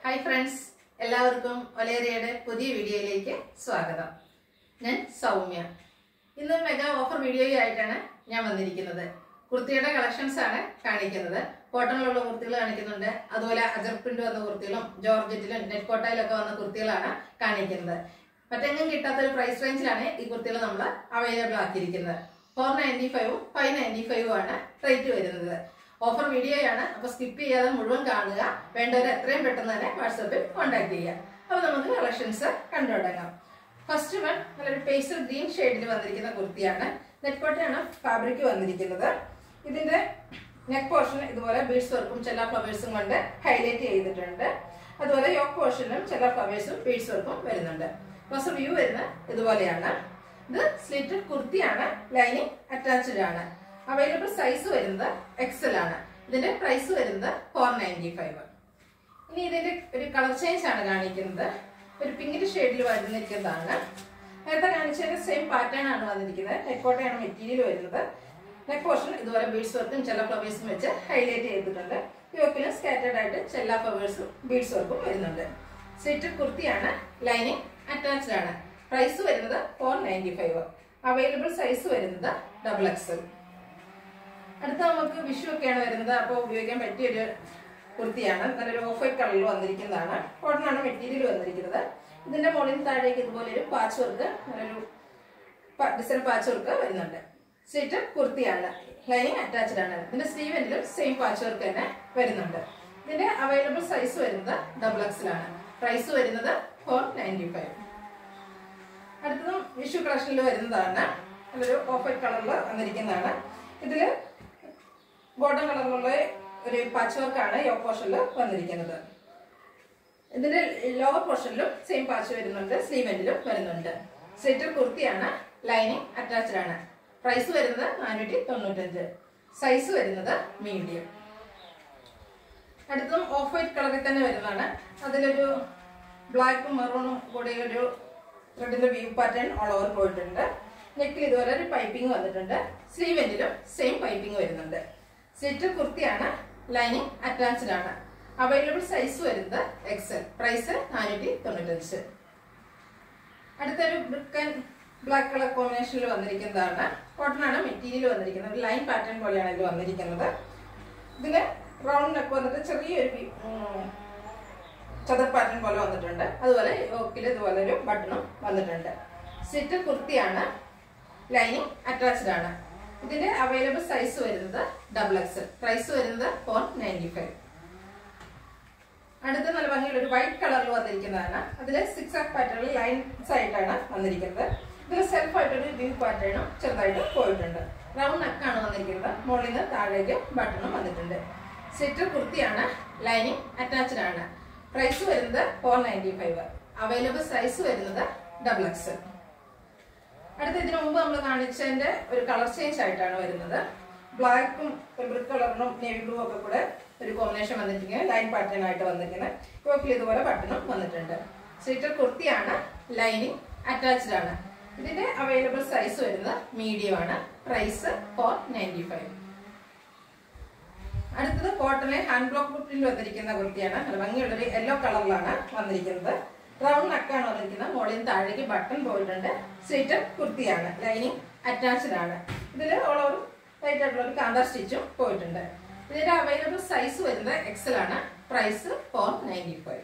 hi friends എല്ലാവർക്കും ഒലേറിയയുടെ പുതിയ വീഡിയോയിലേക്ക് സ്വാഗതം ഞാൻ സൗമ്യ ഇന്ന് മെഗാ ഓഫർ വീഡിയോയായിട്ടാണ് ഞാൻ വന്നിരിക്കുന്നത് കുർത്തിയുടെ കളക്ഷൻസ് ആണ് കാണിക്കുന്നത് കോട്ടണിലുള്ള കുർത്തികൾ കാണിക്കുന്നുണ്ട് അതുപോലെ അജർപ്രിന്റ് വന്ന കുർത്തികളും ജോർജറ്റിലും നെറ്റ് കോട്ടയിലൊക്കെ വന്ന കുർത്തികളാണ് കാണിക്കുന്നത് മറ്റെങ്ങും കിട്ടാത്ത ഒരു പ്രൈസ് റേഞ്ചിലാണ് ഈ കുർത്തികൾ നമ്മൾ അവൈലബിൾ ആക്കിയിരിക്കുന്നത് ഫോർ നയൻറ്റി ഫൈവും ഫൈവ് നയൻറ്റി ഫൈവും ആണ് റേറ്റ് വരുന്നത് ഓഫർ വീഡിയോയാണ് അപ്പൊ സ്കിപ്പ് ചെയ്യാതെ മുഴുവൻ കാണുക വേണ്ടവർ എത്രയും പെട്ടെന്ന് തന്നെ വാട്സാപ്പിൽ കോൺടാക്ട് ചെയ്യുക അപ്പൊ നമുക്ക് കളക്ഷൻസ് കണ്ടു തുടങ്ങാം ഫസ്റ്റ് വൺ നല്ലൊരു പേസ്റ്റൽ ഗ്രീൻ ഷെയ്ഡിൽ വന്നിരിക്കുന്ന കുർത്തിയാണ് നെറ്റ് കോട്ടയാണ് ഫാബ്രിക് വന്നിരിക്കുന്നത് ഇതിന്റെ നെക്ക് പോർഷൻ ഇതുപോലെ ബീഡ്സ് വർക്കും ചെല്ല ഫ്ലവേഴ്സും കൊണ്ട് ഹൈലൈറ്റ് ചെയ്തിട്ടുണ്ട് അതുപോലെ യോക്ക് പോർഷനിലും ചെല്ല ഫ്ലവേഴ്സും ബീഡ്സ് വർക്കും വരുന്നുണ്ട് ഫസ്റ്റ് വ്യൂ വരുന്നത് ഇതുപോലെയാണ് ഇത് സ്ലിറ്റഡ് കുർത്തിയാണ് ലൈനിങ് അറ്റാച്ച്ഡ് ആണ് അവൈലബിൾ സൈസ് വരുന്നത് എക്സൽ ആണ് ഇതിന്റെ പ്രൈസ് വരുന്നത് ഫോർ നയൻറ്റി ഫൈവ് ഇനി ഇതിന്റെ ഒരു കളർ ചേഞ്ച് ആണ് കാണിക്കുന്നത് ഒരു പിങ്കിന്റെ ഷെയ്ഡിൽ വരുന്നിരിക്കുന്നതാണ് നേരത്തെ കാണിച്ചതിന്റെ സെയിം പാറ്റേൺ ആണ് വന്നിരിക്കുന്നത് നെക്കോട്ടയാണ് മെറ്റീരിയൽ വരുന്നത് നെക്ക് പോർഷൻ ഇതുപോലെ ബീഡ്സ് വർക്കും ചെല്ല ഫ്ലവേഴ്സും വെച്ച് ഹൈലൈറ്റ് ചെയ്തിട്ടുണ്ട് യോക്കിലും സ്കാറ്റേഡ് ആയിട്ട് ചെല്ല ഫ്ലവേഴ്സും ബീഡ്സ് വർക്കും വരുന്നുണ്ട് സ്ലിറ്റഡ് കുർത്തിയാണ് ലൈനിങ് അറ്റാച്ച്ഡ് ആണ് പ്രൈസ് വരുന്നത് four ninety five available size വരുന്നത് ഡബിൾ എക്സൽ അടുത്ത നമുക്ക് വിഷു ഒക്കെയാണ് വരുന്നത് അപ്പോൾ ഉപയോഗിക്കാൻ പറ്റിയൊരു കുർത്തിയാണ് നല്ലൊരു ഓഫ് വൈറ്റ് കളറിൽ വന്നിരിക്കുന്നതാണ് കോട്ടനാണ് മെറ്റീരിയൽ വന്നിരിക്കുന്നത് ഇതിന്റെ മുകളിൽ താഴേക്ക് ഇതുപോലെ ഒരു പാച്ച് വർക്ക് നല്ലൊരു ഡിസൈൻ പാച്ച് വർക്ക് വരുന്നുണ്ട് സ്ലിറ്റ് കുർത്തിയാണ് ലൈനിങ് അറ്റാച്ച്ഡ് ആണ് ഇതിന്റെ സ്ലീവെന്റിലും സെയിം പാച്ച് വർക്ക് തന്നെ വരുന്നുണ്ട് ഇതിന്റെ അവൈലബിൾ സൈസ് വരുന്നത് ഡബിൾ എക്സിലാണ് പ്രൈസ് വരുന്നത് ഫോർ നയൻറ്റി ഫൈവ് അടുത്തതും വിഷു കളക്ഷനിൽ വരുന്നതാണ് നല്ലൊരു ഓഫ് വൈറ്റ് കളറിൽ വന്നിരിക്കുന്നതാണ് ഇതില് ബോട്ടം കളറിലുള്ള ഒരു പാച്ച് വർക്കാണ് യോ പോർഷനിൽ വന്നിരിക്കുന്നത് ഇതിന്റെ ലോവർ പോർഷനിലും സെയിം പാച്ച് വരുന്നുണ്ട് സ്ലീവെന്റിലും വരുന്നുണ്ട് സെറ്റർ കുർത്തിയാണ് ലൈനിങ് അറ്റാച്ച്ഡ് ആണ് പ്രൈസ് വരുന്നത് നാനൂറ്റി തൊണ്ണൂറ്റഞ്ച് സൈസ് വരുന്നത് മീഡിയം അടുത്തും ഓഫ് വൈറ്റ് കളറിൽ തന്നെ വരുന്നതാണ് അതിലൊരു ബ്ലാക്കും മെറൂണും കൂടി ഒരു ത്രെഡിന്റെ വ്യൂ പാറ്റേൺ ഓൾ ഓവർ പോയിട്ടുണ്ട് നെക്കിൽ ഇതുപോലെ ഒരു പൈപ്പിംഗ് വന്നിട്ടുണ്ട് സ്ലീവെന്റിലും സെയിം പൈപ്പിംഗ് വരുന്നുണ്ട് സ്ലിറ്റ് കുർത്തിയാണ് ലൈനിങ് അറ്റാച്ച്ഡ് ആണ് അവൈലബിൾ സൈസ് വരുന്നത് എക്സൽ പ്രൈസ് നാനൂറ്റി തൊണ്ണൂറ്റഞ്ച് അടുത്തൊരു ബ്രിക്ക് ആൻഡ് ബ്ലാക്ക് കളർ കോമ്പിനേഷനിൽ വന്നിരിക്കുന്നതാണ് കോട്ടൺ ആണ് മെറ്റീരിയൽ വന്നിരിക്കുന്നത് ഒരു ലൈൻ പാറ്റേൺ പോലെയാണ് ഇത് വന്നിരിക്കുന്നത് ഇതിന് റൗണ്ട് നെക്ക് വന്നിട്ട് ചെറിയൊരു പി- ഉം, ചതുർ പാറ്റേൺ പോലെ വന്നിട്ടുണ്ട് അതുപോലെ യോക്കിൽ ഇതുപോലെ ഒരു ബട്ടണും വന്നിട്ടുണ്ട് സിറ്റ് കുർത്തിയാണ് ലൈനിങ് അറ്റാച്ച്ഡ് ആണ് ഇതിന്റെ അവൈലബിൾ സൈസ് വരുന്നത് ഡബിൾ എക്സ് പ്രൈസ് വരുന്നത് ഫോർ നയൻറ്റി ഫൈവ് അടുത്ത നല്ല ഭംഗിയുള്ള ഒരു വൈറ്റ് കളറിൽ വന്നിരിക്കുന്നതാണ് അതിൽ സിക്സ് ആഫ് പാറ്റേണിൽ ലൈൻസ് ആയിട്ടാണ് വന്നിരിക്കുന്നത് ഇതിൽ സെൽഫ് ആയിട്ടൊരു വ്യൂ പാറ്റേണും ചെറുതായിട്ട് പോയിട്ടുണ്ട് റൗണ്ട് നെക്കാണ് വന്നിരിക്കുന്നത് മുകളിൽ നിന്ന് താഴേക്ക് ബട്ടണും വന്നിട്ടുണ്ട് സെറ്റ് കുർത്തിയാണ് ലൈനിങ് അറ്റാച്ച്ഡ് ആണ് പ്രൈസ് വരുന്നത് four ninety five available size വരുന്നത് ഡബിൾ എക്സ് അടുത്ത ഇതിനു മുമ്പ് നമ്മൾ കാണിച്ചതിന്റെ ഒരു കളർ ചേഞ്ച് ആയിട്ടാണ് വരുന്നത് ബ്ലാക്കും ബ്രിക്ക് കളറിനും നേവി ബ്ലൂ ഒക്കെ കൂടെ ഒരു കോമ്പിനേഷൻ വന്നിരിക്കുന്നത് ലൈൻ പാറ്റേൺ ആയിട്ട് വന്നിരിക്കുന്നത് യോക്കിൽ ഇതുപോലെ ബട്ടണും വന്നിട്ടുണ്ട് സ്ലിറ്റർ കുർത്തിയാണ് ലൈനിങ് അറ്റാച്ച്ഡ് ആണ് ഇതിന്റെ അവൈലബിൾ സൈസ് വരുന്നത് മീഡിയം ആണ് പ്രൈസ് ഫോർ നയൻറ്റി ഫൈവ് അടുത്തത് കോട്ടണിലെ ഹാൻഡ് ബ്ലോക്ക് ബുക്കിൽ വന്നിരിക്കുന്ന കുർത്തിയാണ് നല്ല ഭംഗിയുള്ളൊരു യെല്ലോ കളറിലാണ് വന്നിരിക്കുന്നത് റൗണ്ട് നെക്കാണ് വന്നിരിക്കുന്നത് മുകളിൽ താഴേക്ക് ബട്ടൺ പോയിട്ടുണ്ട് സ്ലിറ്റർ കുർത്തിയാണ് ലൈനിങ് അറ്റാച്ച്ഡ് ആണ് ഇതിൽ ഓൾ ഓവർ ലൈറ്റ് ആയിട്ടുള്ള ഒരു കാന്താർ സ്റ്റിച്ചും പോയിട്ടുണ്ട് ഇതിന്റെ അവൈലബിൾ സൈസ് വരുന്നത് എക്സൽ ആണ് പ്രൈസ് ഫോർ നയൻറ്റി ഫൈവ്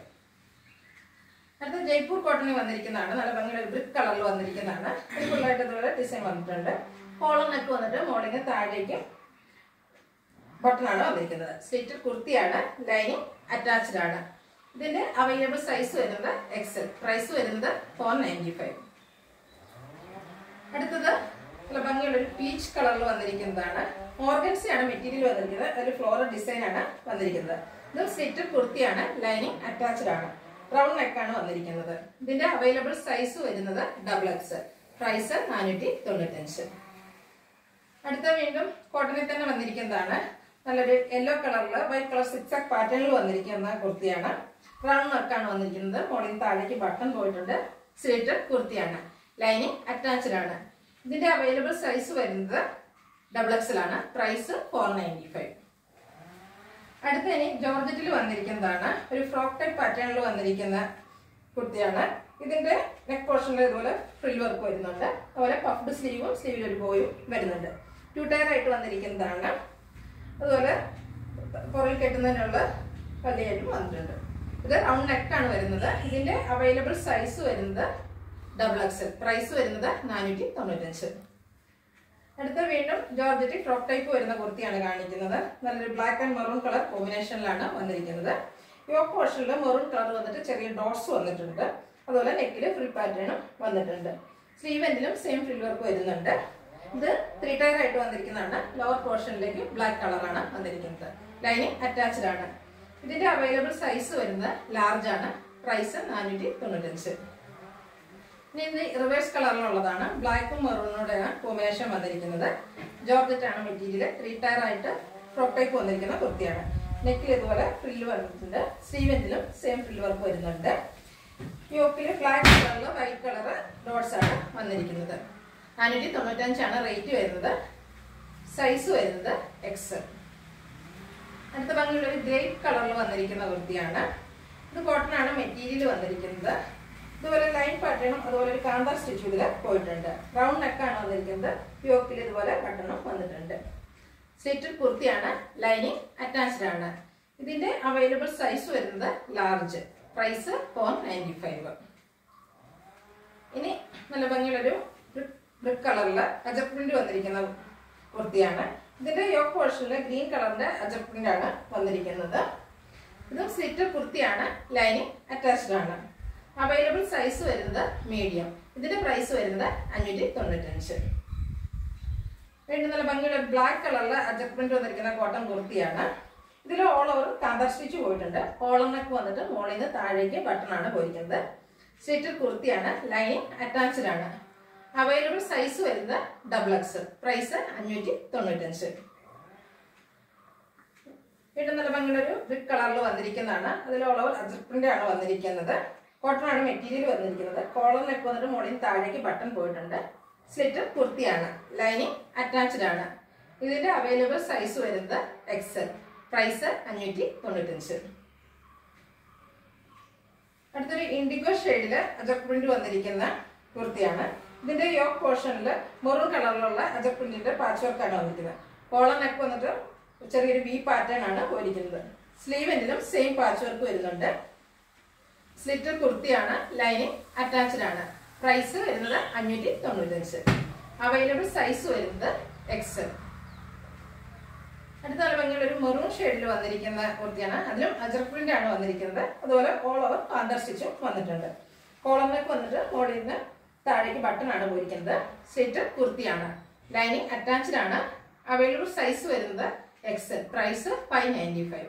അടുത്ത ജയ്പൂർ കോട്ടണിൽ വന്നിരിക്കുന്നതാണ് നല്ല ഭംഗിയുള്ള ബ്രിക്ക് കളറിൽ വന്നിരിക്കുന്നതാണ് ഒരു ഫുള്ളായിട്ട് ഇതുപോലെ ഡിസൈൻ വന്നിട്ടുണ്ട് കോളം നെക്ക് വന്നിട്ട് മോളിന് താഴേക്ക് ബട്ടൺ ആണ് വന്നിരിക്കുന്നത് സ്ലിറ്റ് കുർത്തിയാണ് ലൈനിങ് അറ്റാച്ച്ഡ് ആണ് ഇതിന്റെ അവൈലബിൾ സൈസ് വരുന്നത് എക്സൽ പ്രൈസ് വരുന്നത് ഫോർ നയൻറ്റി ഫൈവ് അടുത്തത് നല്ല ഭംഗിയുള്ള ഒരു പീച്ച് കളറിൽ വന്നിരിക്കുന്നതാണ് ഓർഗൻസി ആണ് മെറ്റീരിയൽ വന്നിരിക്കുന്നത് അതിൽ ഫ്ലോറൽ ഡിസൈൻ ആണ് വന്നിരിക്കുന്നത് ഇത് സ്ലിറ്റ് കുർത്തിയാണ് ലൈനിങ് അറ്റാച്ച്ഡ് ആണ് റൗണ്ട് നെക്കാണ് വന്നിരിക്കുന്നത് ഇതിന്റെ അവൈലബിൾ സൈസ് വരുന്നത് ഡബിൾ എക്സ് പ്രൈസ് നാനൂറ്റി തൊണ്ണൂറ്റഞ്ച് അടുത്ത വീണ്ടും കോട്ടണിൽ തന്നെ വന്നിരിക്കുന്നതാണ് നല്ലൊരു യെല്ലോ കളറിൽ വൈറ്റ് കളർ സിക്സ് ആക്ക് പാറ്റേണിൽ വന്നിരിക്കുന്ന കുർത്തിയാണ് റൗണ്ട് നെക്കാണ് വന്നിരിക്കുന്നത് മുകളിൽ താഴേക്ക് ബട്ടൺ പോയിട്ടുണ്ട് സ്ലിറ്റ് കുർത്തിയാണ് ലൈനിങ് അറ്റാച്ച്ഡ് ആണ് ഇതിന്റെ അവൈലബിൾ സൈസ് വരുന്നത് ഡബിൾ എക്സൽ ആണ് പ്രൈസ് ഫോർ നയൻറ്റി ഫൈവ് അടുത്ത ഇനി ജോർജറ്റിൽ വന്നിരിക്കുന്നതാണ് ഒരു ഫ്രോക്ക് ടൈപ്പ് പാറ്റേണിൽ വന്നിരിക്കുന്ന കുർത്തിയാണ് ഇതിന്റെ നെക്ക് പോർഷനിൽ ഇതുപോലെ ഫ്രിൽ വർക്ക് വരുന്നുണ്ട് അതുപോലെ പഫ്ഡ് സ്ലീവും സ്ലീവിൽ ഒരു ബോയും വരുന്നുണ്ട് ടു ടയർ ആയിട്ട് വന്നിരിക്കുന്നതാണ് അതുപോലെ പുറകിൽ കെട്ടുന്നതിനുള്ള പല്ലിയായിട്ടും വന്നിട്ടുണ്ട് ഇത് റൗണ്ട് നെക്കാണ് വരുന്നത് ഇതിന്റെ അവൈലബിൾ സൈസ് വരുന്നത് ഡബിൾ എക്സൽ പ്രൈസ് വരുന്നത് നാനൂറ്റി തൊണ്ണൂറ്റഞ്ച് അടുത്ത വീണ്ടും ജോർജറ്റി ഫ്രോക്ക് ടൈപ്പ് വരുന്ന കുർത്തിയാണ് കാണിക്കുന്നത് നല്ലൊരു ബ്ലാക്ക് ആൻഡ് മെറൂൺ കളർ കോമ്പിനേഷനിലാണ് വന്നിരിക്കുന്നത് യോക്ക് പോർഷനിൽ മെറൂൺ കളർ വന്നിട്ട് ചെറിയ ഡോട്ട്സ് വന്നിട്ടുണ്ട് അതുപോലെ നെക്കിൽ ഫ്രിൽ പാറ്റേണും വന്നിട്ടുണ്ട് സ്ലീവ് എൻഡിലും സെയിം ഫ്രിൽ വർക്ക് വരുന്നുണ്ട് ഇത് ത്രീ ടയർ ആയിട്ട് വന്നിരിക്കുന്നതാണ് ലോവർ പോർഷനിലേക്ക് ബ്ലാക്ക് കളറാണ് വന്നിരിക്കുന്നത് ലൈനിങ് അറ്റാച്ച്ഡ് ആണ് ഇതിന്റെ അവൈലബിൾ സൈസ് വരുന്നത് ലാർജ് ആണ് പ്രൈസ് നാനൂറ്റി തൊണ്ണൂറ്റഞ്ച് ഇനി ഇത് റിവേഴ്സ് കളറിലുള്ളതാണ് ബ്ലാക്കും മെറൂണോടെയാണ് കോമ്പിനേഷൻ വന്നിരിക്കുന്നത് ജോർജറ്റ് ആണ് മെറ്റീരിയൽ ത്രീ ടയർ ആയിട്ട് ഫ്രോക്ക് ടൈപ്പ് വന്നിരിക്കുന്ന കുർത്തിയാണ് നെക്കിൽ ഇതുപോലെ ഫ്രില്ല് വന്നിട്ടുണ്ട് സ്ലീവെന്റിലും സെയിം ഫ്രില്ല് വർക്ക് വരുന്നുണ്ട് യോക്കിൽ ബ്ലാക്ക് കളറിൽ വൈറ്റ് കളർ ഡോട്ട്സ് ആണ് വന്നിരിക്കുന്നത് നാനൂറ്റി തൊണ്ണൂറ്റഞ്ചാണ് റേറ്റ് വരുന്നത് സൈസ് വരുന്നത് എക്സ് അടുത്ത ഭംഗിയുള്ള ഒരു ഗ്രേപ്പ് കളറിൽ വന്നിരിക്കുന്ന കുർത്തിയാണ് ഇത് കോട്ടൺ ആണ് മെറ്റീരിയൽ വന്നിരിക്കുന്നത് ഇതുപോലെ ലൈൻ പാറ്റേണും അതുപോലെ ഒരു കാന്താർ സ്റ്റിച്ച് ഇതിൽ പോയിട്ടുണ്ട് റൗണ്ട് നെക്കാണ് വന്നിരിക്കുന്നത് യോക്കിൽ ഇതുപോലെ ബട്ടണും വന്നിട്ടുണ്ട് സ്ലിറ്റഡ് കുർത്തിയാണ് ലൈനിങ് അറ്റാച്ച്ഡ് ആണ് ഇതിന്റെ അവൈലബിൾ സൈസ് വരുന്നത് large price four ninety five ഇനി നല്ല ഭംഗിയുള്ളൊരു ബ്രിക്ക് കളറിൽ അജർ പ്രിന്റ് വന്നിരിക്കുന്ന കുർത്തിയാണ് ഇതിന്റെ യോക്ക് പോർഷനിൽ ഗ്രീൻ കളറിന്റെ അജർ പ്രിന്റ് ആണ് വന്നിരിക്കുന്നത് ഇതും സ്ലിറ്റർ കുർത്തിയാണ് ലൈനിങ് അറ്റാച്ച്ഡ് ആണ് അവൈലബിൾ സൈസ് വരുന്നത് മീഡിയം ഇതിന്റെ പ്രൈസ് വരുന്നത് അഞ്ഞൂറ്റി തൊണ്ണൂറ്റഞ്ച് വീണ്ടും നല്ല ഭംഗിയുള്ള ബ്ലാക്ക് കളറിൽ അഡ്ജസ്റ്റ്മെന്റ് വന്നിരിക്കുന്ന കോട്ടൺ കുർത്തിയാണ് ഇതിൽ ഓൾ ഓവർ കാന്താർ സ്റ്റിച്ച് പോയിട്ടുണ്ട് കോളറിനൊക്കെ വന്നിട്ട് മുകളിൽ നിന്ന് താഴേക്ക് ബട്ടണാണ് പോയിരിക്കുന്നത് സ്ലിറ്റഡ് കുർത്തിയാണ് ലൈനിങ് അറ്റാച്ച്ഡ് ആണ് അവൈലബിൾ സൈസ് വരുന്നത് ഡബിൾ എക്സ് പ്രൈസ് അഞ്ഞൂറ്റി തൊണ്ണൂറ്റഞ്ച് വീണ്ടും നല്ല ഭംഗിയുള്ള ഒരു ബ്രിക്ക് കളറിൽ വന്നിരിക്കുന്നതാണ് അതിൽ ഓൾ ഓവർ അഡ്ജസ്റ്റ്മെന്റ് ആണ് വന്നിരിക്കുന്നത് കോട്ടൺ ആണ് മെറ്റീരിയൽ വന്നിരിക്കുന്നത് കോളറിനൊക്കെ വന്നിട്ട് മുകളിൽ താഴേക്ക് ബട്ടൺ പോയിട്ടുണ്ട് സ്ലിറ്റർ കുർത്തിയാണ് ലൈനിങ് അറ്റാച്ച്ഡ് ആണ് ഇതിന്റെ അവൈലബിൾ സൈസ് വരുന്നത് എക്സൽ പ്രൈസ് അഞ്ഞൂറ്റി തൊണ്ണൂറ്റഞ്ച് അടുത്തൊരു ഇൻഡിഗോ ഷെയ്ഡില് അജക് പ്രിന്റ് വന്നിരിക്കുന്ന കുർത്തിയാണ് ഇതിന്റെ യോക്ക് പോർഷനിൽ മെറൂൺ കളറിലുള്ള അജക് പ്രിന്റിന്റെ പാച്ച് വർക്കാണ് വന്നിരിക്കുന്നത് കോളർ നെക്ക് വന്നിട്ട് ചെറിയൊരു വി പാറ്റേൺ ആണ് പോയിരിക്കുന്നത് സ്ലീവെന്റിലും സെയിം പാച്ച് വർക്ക് വരുന്നുണ്ട് സ്ലിറ്റർ കുർത്തിയാണ് ലൈനിങ് അറ്റാച്ച്ഡ് ആണ് പ്രൈസ് വരുന്നത് അഞ്ഞൂറ്റി തൊണ്ണൂറ്റഞ്ച് അവൈലബിൾ സൈസ് വരുന്നത് എക്സ് അടുത്ത നല്ല ഭംഗിയുള്ള ഒരു മെറൂൺ ഷെയ്ഡിൽ വന്നിരിക്കുന്ന കുർത്തിയാണ് അതിലും അജർ പ്രിന്റ് ആണ് വന്നിരിക്കുന്നത് അതുപോലെ ഓൾ ഓവർ കാന്തർ സ്റ്റിച്ചും വന്നിട്ടുണ്ട് കോളറിനൊക്കെ വന്നിട്ട് മുകളിൽ നിന്ന് താഴേക്ക് ബട്ടൺ ആണ് പോയിരിക്കുന്നത് സ്ലിറ്റർ കുർത്തിയാണ് ലൈനിങ് അറ്റാച്ച്ഡ് ആണ് അവൈലബിൾ സൈസ് വരുന്നത് X price five ninety five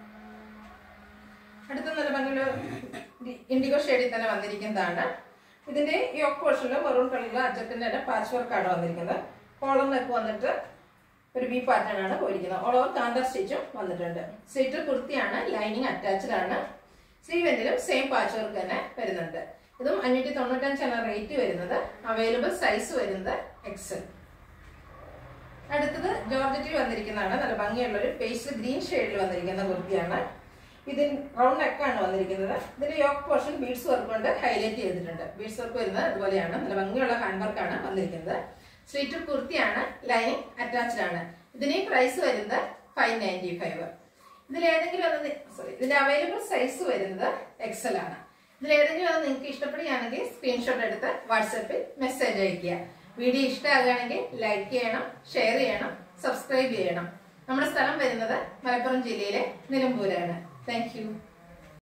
അടുത്ത നല്ല ഭംഗിയുള്ള ഇൻഡിഗോ ഷെയ്ഡിൽ തന്നെ വന്നിരിക്കുന്നതാണ് ഇതിന്റെ യോക്ക് പോർഷനിൽ മെറൂൺ കളറിലെ അജത്തിന്റെ പാച്ച് വർക്കാണ് വന്നിരിക്കുന്നത് കോളറിനൊക്കെ വന്നിട്ട് ഒരു ബി പാറ്റേൺ ആണ് പോയിരിക്കുന്നത് ഓൾ ഓവർ കാന്തർ സ്റ്റിച്ചും വന്നിട്ടുണ്ട് സ്ലിറ്റർ കുർത്തിയാണ് ലൈനിങ് അറ്റാച്ച്ഡ് ആണ് സ്ലീവെന്റിലും സെയിം പാച്ച് വർക്ക് തന്നെ വരുന്നുണ്ട് ഇതും അഞ്ഞൂറ്റി തൊണ്ണൂറ്റഞ്ചാണ് റേറ്റ് വരുന്നത് അവൈലബിൾ സൈസ് വരുന്നത് എക്സൽ അടുത്തത് ജോർജറ്റിൽ വന്നിരിക്കുന്നതാണ് നല്ല ഭംഗിയുള്ള ഒരു പേസ്റ്റ് ഗ്രീൻ ഷെയ്ഡിൽ വന്നിരിക്കുന്ന കുർത്തിയാണ് ഇതിൽ റൗണ്ട് നെക്കാണ് വന്നിരിക്കുന്നത് ഇതിന്റെ യോക്ക് പോർഷൻ ബീഡ്സ് വർക്ക് കൊണ്ട് ഹൈലൈറ്റ് ചെയ്തിട്ടുണ്ട് ബീഡ്സ് വർക്ക് വരുന്നത് അതുപോലെയാണ് നല്ല ഭംഗിയുള്ള ഹാൻഡ് വർക്കാണ് വന്നിരിക്കുന്നത് സ്ലീറ്റർ കുർത്തിയാണ് ലൈനിങ് അറ്റാച്ച്ഡ് ആണ് ഇതിന് പ്രൈസ് വരുന്നത് ഫൈവ് നയൻറ്റി ഫൈവ് ഇതിൽ ഏതെങ്കിലും ഒന്ന് സോറി ഇതിന്റെ അവൈലബിൾ സൈസ് വരുന്നത് എക്സൽ ആണ് ഇതിൽ ഏതെങ്കിലും ഒന്ന് നിങ്ങൾക്ക് ഇഷ്ടപ്പെടുകയാണെങ്കിൽ സ്ക്രീൻഷോട്ട് എടുത്ത് വാട്സപ്പിൽ മെസ്സേജ് അയയ്ക്കുക വീഡിയോ ഇഷ്ടമാകുകയാണെങ്കിൽ ലൈക്ക് ചെയ്യണം ഷെയർ ചെയ്യണം സബ്സ്ക്രൈബ് ചെയ്യണം നമ്മുടെ സ്ഥലം വരുന്നത് മലപ്പുറം ജില്ലയിലെ നിലമ്പൂരാണ് താങ്ക് യു